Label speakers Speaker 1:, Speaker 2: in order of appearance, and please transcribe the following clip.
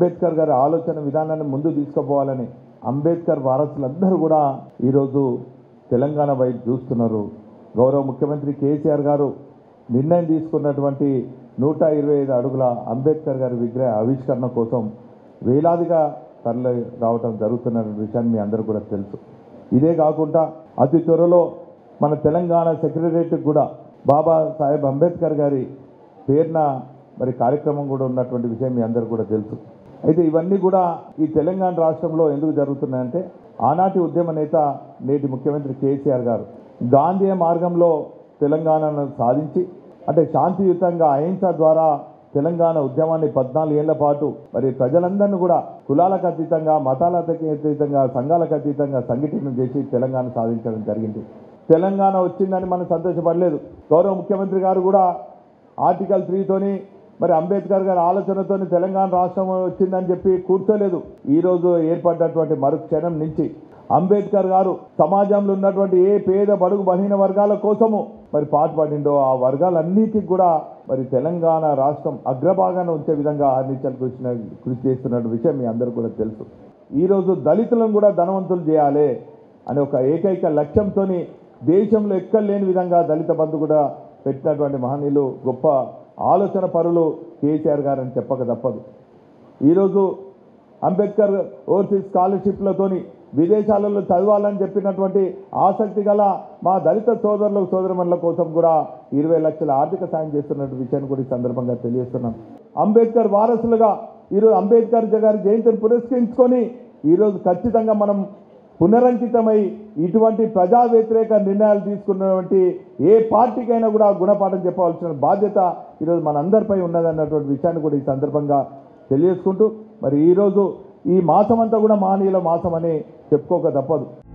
Speaker 1: అంబేద్కర్ గారి ఆలోచన విధానాన్ని ముందు తీసుకుపోవాలని అంబేద్కర్ వారసులందరూ కూడా ఈరోజు తెలంగాణ వైపు చూస్తున్నారు గౌరవ ముఖ్యమంత్రి కేసీఆర్ గారు నిర్ణయం తీసుకున్నటువంటి నూట ఇరవై ఐదు అడుగుల అంబేద్కర్ గారి విగ్రహ ఆవిష్కరణ కోసం వేలాదిగా తరలి రావటం జరుగుతున్న విషయాన్ని మీ అందరూ కూడా తెలుసు ఇదే కాకుండా అతి త్వరలో మన తెలంగాణ సెక్రటరియట్ కూడా బాబా సాహెబ్ అంబేద్కర్ గారి పేరున మరి కార్యక్రమం కూడా ఉన్నటువంటి విషయం మీ అందరూ కూడా తెలుసు అయితే ఇవన్నీ కూడా ఈ తెలంగాణ రాష్ట్రంలో ఎందుకు జరుగుతున్నాయంటే ఆనాటి ఉద్యమ నేత నేటి ముఖ్యమంత్రి కేసీఆర్ గారు గాంధీయ మార్గంలో తెలంగాణను సాధించి అంటే శాంతియుతంగా అహింస ద్వారా తెలంగాణ ఉద్యమాన్ని పద్నాలుగు ఏళ్ల పాటు మరి ప్రజలందరినీ కూడా కులాలకు అతీతంగా మతాలకు అతీతంగా సంఘాలకు అతీతంగా సంఘటన చేసి తెలంగాణ సాధించడం జరిగింది తెలంగాణ వచ్చిందని మనం సంతోషపడలేదు గౌరవ ముఖ్యమంత్రి గారు కూడా ఆర్టికల్ త్రీతోని మరి అంబేద్కర్ గారి ఆలోచనతోని తెలంగాణ రాష్ట్రం వచ్చిందని చెప్పి కూర్చోలేదు ఈరోజు ఏర్పడ్డటువంటి మరుక్షణం నుంచి అంబేద్కర్ గారు సమాజంలో ఉన్నటువంటి ఏ పేద బడుగు బలహీన వర్గాల కోసము మరి పాటుపడిండో ఆ వర్గాలన్నిటికి కూడా మరి తెలంగాణ రాష్ట్రం అగ్రభాగాన ఉంచే విధంగా ఆర్నిచల్ కృషి కృషి చేస్తున్న విషయం మీ అందరూ కూడా తెలుసు ఈరోజు దళితులను కూడా ధనవంతులు చేయాలి అనే ఒక ఏకైక లక్ష్యంతో దేశంలో ఎక్కడ లేని విధంగా దళిత బంధు కూడా పెట్టినటువంటి మహనీయులు గొప్ప ఆలోచన పరులు కేసీఆర్ గారు అని చెప్పక తప్పదు ఈరోజు అంబేద్కర్ ఓవర్సీస్ స్కాలర్షిప్లతోని విదేశాలలో చదవాలని చెప్పినటువంటి ఆసక్తి గల మా దళిత సోదరులకు సోదరమణుల కోసం కూడా ఇరవై లక్షల ఆర్థిక సాయం చేస్తున్న విషయాన్ని కూడా ఈ సందర్భంగా తెలియజేస్తున్నాం అంబేద్కర్ వారసులుగా ఈరోజు అంబేద్కర్ గారి జయంతిని పురస్కరించుకొని ఈరోజు ఖచ్చితంగా మనం పునరంకితమై ఇటువంటి ప్రజా వ్యతిరేక నిర్ణయాలు తీసుకున్నటువంటి ఏ పార్టీకైనా కూడా గుణపాఠం చెప్పవలసిన బాధ్యత ఈరోజు మనందరిపై ఉన్నదన్నటువంటి విషయాన్ని కూడా ఈ సందర్భంగా తెలియజేసుకుంటూ మరి ఈరోజు ఈ మాసం అంతా కూడా మానీయుల మాసం అని చెప్పుకోక తప్పదు